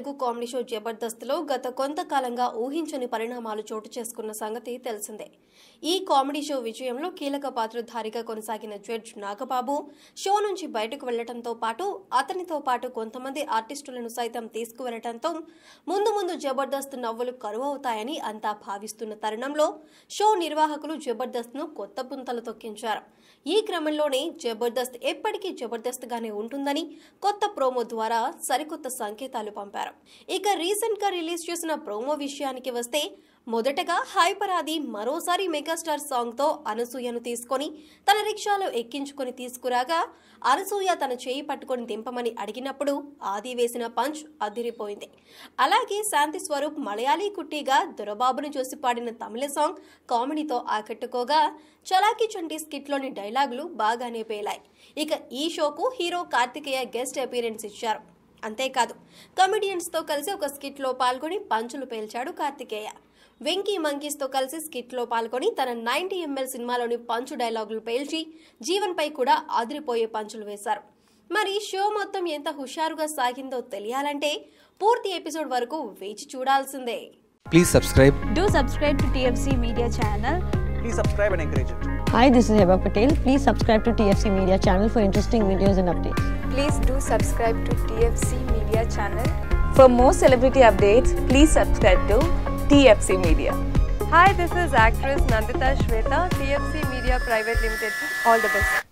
Telugu comedy show జబర్దస్త్లో గత కొంతకాలంగా ఊహించని పరిణామాలు చోటు చేసుకున్న సంగతి తెలిసిందే ఈ కామెడీ షో విజయంలో కీలక పాత్రధారిగా కొనసాగిన జడ్జ్ నాగబాబు షో నుంచి బయటకు వెళ్లడంతో పాటు అతనితో పాటు కొంతమంది ఆర్టిస్టులను సైతం తీసుకువెళ్లడంతో ముందు ముందు జబర్దస్త్ నవ్వులు కరువు అవుతాయని అంతా భావిస్తున్న తరుణంలో షో నిర్వాహకులు జబర్దస్త్ ను కొత్త పుంతలు తొక్కించారు ఈ క్రమంలోనే జబర్దస్త్ ఎప్పటికీ జబర్దస్త్ గానే ఉంటుందని కొత్త ప్రోమో ద్వారా సరికొత్త సంకేతాలు పంపారు ఇక రీసెంట్ గా రిలీజ్ చేసిన ప్రోమో విషయానికి వస్తే మొదటగా హైపరాది మరోసారి మెగాస్టార్ సాంగ్ తో అనసూయను తీసుకొని తన రిక్షాలో ఎక్కించుకొని తీసుకురాగా అనసూయ తన చేయి పట్టుకొని దింపమని అడిగినప్పుడు ఆది వేసిన పంచ్ అదిరిపోయింది అలాగే శాంతి స్వరూప్ మలయాళీ కుట్టిగా దొరబాబును చూసి పాడిన తమిళ సాంగ్ కామెడీతో ఆకట్టుకోగా చలాకీ చంటి స్కిట్లోని డైలాగులు బాగానే పేలాయి ఇక ఈ షోకు హీరో కార్తికేయ గెస్ట్ అపీరెన్స్ ఇచ్చారు అంతేకాదు కమెడియన్స్ తో కలిసి ఒక స్కిట్ లో పాల్గొని పంచులు పేల్చాడు కార్తికేయ వెంకీ మంకీస్ తో కలిసి స్కిట్ లో పాల్గొని తన నైన్టీ ఎంఎల్ సినిమాలోని పంచు డైలాగులు పేల్చి జీవన్ పై కూడా ఆదిరిపోయే పంచులు వేశారు మరి షో మొత్తం ఎంత హుషారుగా సాగిందో తెలియాలంటే పూర్తి ఎపిసోడ్ వరకు వేచి చూడాల్సిందే Please subscribe. Do subscribe to TFC Media channel. Please subscribe and encourage it. Hi, this is Heba Patel. Please subscribe to TFC Media channel for interesting videos and updates. Please do subscribe to TFC Media channel. For more celebrity updates, please subscribe to TFC Media. Hi, this is actress Nandita Shweta, TFC Media Private Limited. All the best.